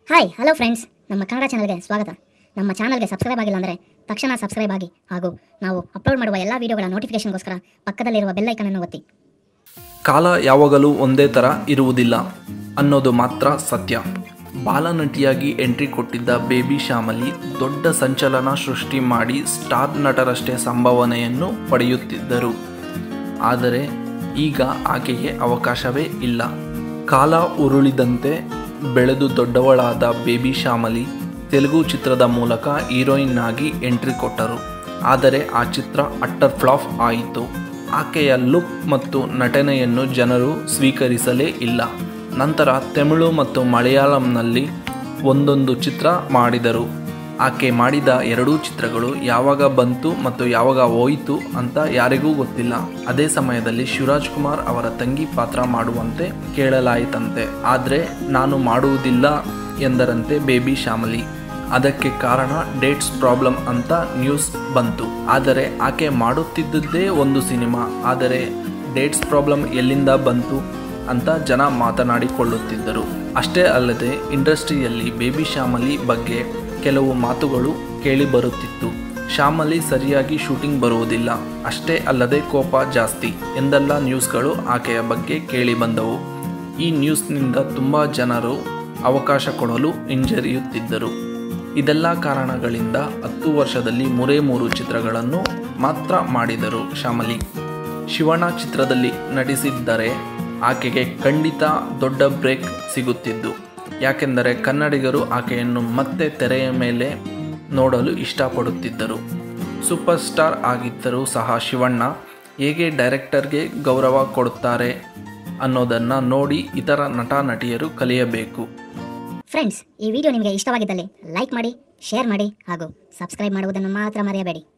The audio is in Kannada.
ಹಾಯ್ ಹಲೋ ಫ್ರೆಂಡ್ಸ್ ನಮ್ಮ ಕನ್ನಡ ಚಾನಲ್ಗೆ ಸ್ವಾಗತ ನಮ್ಮ ಚಾನಲ್ಗೆ ಸಬ್ಸ್ಕ್ರೈಬ್ ಆಗಿಲ್ಲ ಅಂದರೆ ತಕ್ಷಣ ಸಬ್ಸ್ಕ್ರೈಬ್ ಆಗಿ ಹಾಗೂ ನಾವು ಅಪ್ಲೋಡ್ ಮಾಡುವ ಎಲ್ಲ ವೀಡಿಯೋಗಳ ನೋಟಿಫಿಕೇಶನ್ಗೋಸ್ಕರ ಪಕ್ಕದಲ್ಲಿರುವ ಬೆಲ್ ಐಕನನ್ನು ಒತ್ತಿ ಕಾಲ ಯಾವಾಗಲೂ ಒಂದೇ ಥರ ಇರುವುದಿಲ್ಲ ಅನ್ನೋದು ಮಾತ್ರ ಸತ್ಯ ಬಾಲನಟಿಯಾಗಿ ಎಂಟ್ರಿ ಕೊಟ್ಟಿದ್ದ ಬೇಬಿ ಶ್ಯಾಮಲಿ ದೊಡ್ಡ ಸಂಚಲನ ಸೃಷ್ಟಿ ಮಾಡಿ ಸ್ಟಾರ್ ನಟರಷ್ಟೇ ಸಂಭಾವನೆಯನ್ನು ಪಡೆಯುತ್ತಿದ್ದರು ಆದರೆ ಈಗ ಆಕೆಗೆ ಅವಕಾಶವೇ ಇಲ್ಲ ಕಾಲ ಉರುಳಿದಂತೆ ಬೆಳೆದು ದೊಡ್ಡವಳಾದ ಬೇಬಿ ಶ್ಯಾಮಲಿ ತೆಲುಗು ಚಿತ್ರದ ಮೂಲಕ ಹೀರೋಯಿನ್ ಆಗಿ ಎಂಟ್ರಿ ಕೊಟ್ಟರು ಆದರೆ ಆ ಚಿತ್ರ ಅಟ್ಟರ್ ಫ್ಲಾಪ್ ಆಯಿತು ಆಕೆಯ ಲುಕ್ ಮತ್ತು ನಟನೆಯನ್ನು ಜನರು ಸ್ವೀಕರಿಸಲೇ ಇಲ್ಲ ನಂತರ ತಮಿಳು ಮತ್ತು ಮಲಯಾಳಂನಲ್ಲಿ ಒಂದೊಂದು ಚಿತ್ರ ಮಾಡಿದರು ಆಕೆ ಮಾಡಿದ ಎರಡೂ ಚಿತ್ರಗಳು ಯಾವಾಗ ಬಂತು ಮತ್ತು ಯಾವಾಗ ಹೋಯಿತು ಅಂತ ಯಾರಿಗೂ ಗೊತ್ತಿಲ್ಲ ಅದೇ ಸಮಯದಲ್ಲಿ ಶಿವರಾಜ್ ಕುಮಾರ್ ಅವರ ತಂಗಿ ಪಾತ್ರ ಮಾಡುವಂತೆ ಕೇಳಲಾಯಿತಂತೆ ಆದರೆ ನಾನು ಮಾಡುವುದಿಲ್ಲ ಎಂದರಂತೆ ಬೇಬಿ ಶ್ಯಾಮಲಿ ಅದಕ್ಕೆ ಕಾರಣ ಡೇಟ್ಸ್ ಪ್ರಾಬ್ಲಮ್ ಅಂತ ನ್ಯೂಸ್ ಬಂತು ಆದರೆ ಆಕೆ ಮಾಡುತ್ತಿದ್ದುದೇ ಒಂದು ಸಿನಿಮಾ ಆದರೆ ಡೇಟ್ಸ್ ಪ್ರಾಬ್ಲಮ್ ಎಲ್ಲಿಂದ ಬಂತು ಅಂತ ಜನ ಮಾತನಾಡಿಕೊಳ್ಳುತ್ತಿದ್ದರು ಅಷ್ಟೇ ಅಲ್ಲದೆ ಇಂಡಸ್ಟ್ರಿಯಲ್ಲಿ ಬೇಬಿ ಶ್ಯಾಮಲಿ ಬಗ್ಗೆ ಕೆಲವು ಮಾತುಗಳು ಕೇಳಿಬರುತ್ತಿತ್ತು ಶ್ಯಾಮಲಿ ಸರಿಯಾಗಿ ಶೂಟಿಂಗ್ ಬರುವುದಿಲ್ಲ ಅಷ್ಟೇ ಅಲ್ಲದೆ ಕೋಪ ಜಾಸ್ತಿ ಎಂದೆಲ್ಲ ನ್ಯೂಸ್ಗಳು ಆಕೆಯ ಬಗ್ಗೆ ಕೇಳಿ ಬಂದವು ಈ ನ್ಯೂಸ್ನಿಂದ ತುಂಬ ಜನರು ಅವಕಾಶ ಕೊಡಲು ಹಿಂಜರಿಯುತ್ತಿದ್ದರು ಇದೆಲ್ಲ ಕಾರಣಗಳಿಂದ ಹತ್ತು ವರ್ಷದಲ್ಲಿ ಮೂರೇ ಮೂರು ಚಿತ್ರಗಳನ್ನು ಮಾತ್ರ ಮಾಡಿದರು ಶ್ಯಾಮಲಿ ಶಿವಣ್ಣ ಚಿತ್ರದಲ್ಲಿ ನಟಿಸಿದ್ದರೆ ಆಕೆಗೆ ಖಂಡಿತ ದೊಡ್ಡ ಬ್ರೇಕ್ ಸಿಗುತ್ತಿದ್ದು ಯಾಕೆಂದರೆ ಕನ್ನಡಿಗರು ಆಕೆಯನ್ನು ಮತ್ತೆ ತೆರೆಯ ಮೇಲೆ ನೋಡಲು ಇಷ್ಟಪಡುತ್ತಿದ್ದರು ಸೂಪರ್ ಸ್ಟಾರ್ ಆಗಿದ್ದರೂ ಸಹ ಶಿವಣ್ಣ ಹೇಗೆ ಡೈರೆಕ್ಟರ್ಗೆ ಗೌರವ ಕೊಡುತ್ತಾರೆ ಅನ್ನೋದನ್ನು ನೋಡಿ ಇತರ ನಟ ನಟಿಯರು ಕಲಿಯಬೇಕು ಫ್ರೆಂಡ್ಸ್ ಈ ವಿಡಿಯೋ ನಿಮಗೆ ಇಷ್ಟವಾಗಿದ್ದಲ್ಲಿ ಲೈಕ್ ಮಾಡಿ ಶೇರ್ ಮಾಡಿ ಹಾಗೂ ಸಬ್ಸ್ಕ್ರೈಬ್ ಮಾಡುವುದನ್ನು ಮಾತ್ರ ಮರೆಯಬೇಡಿ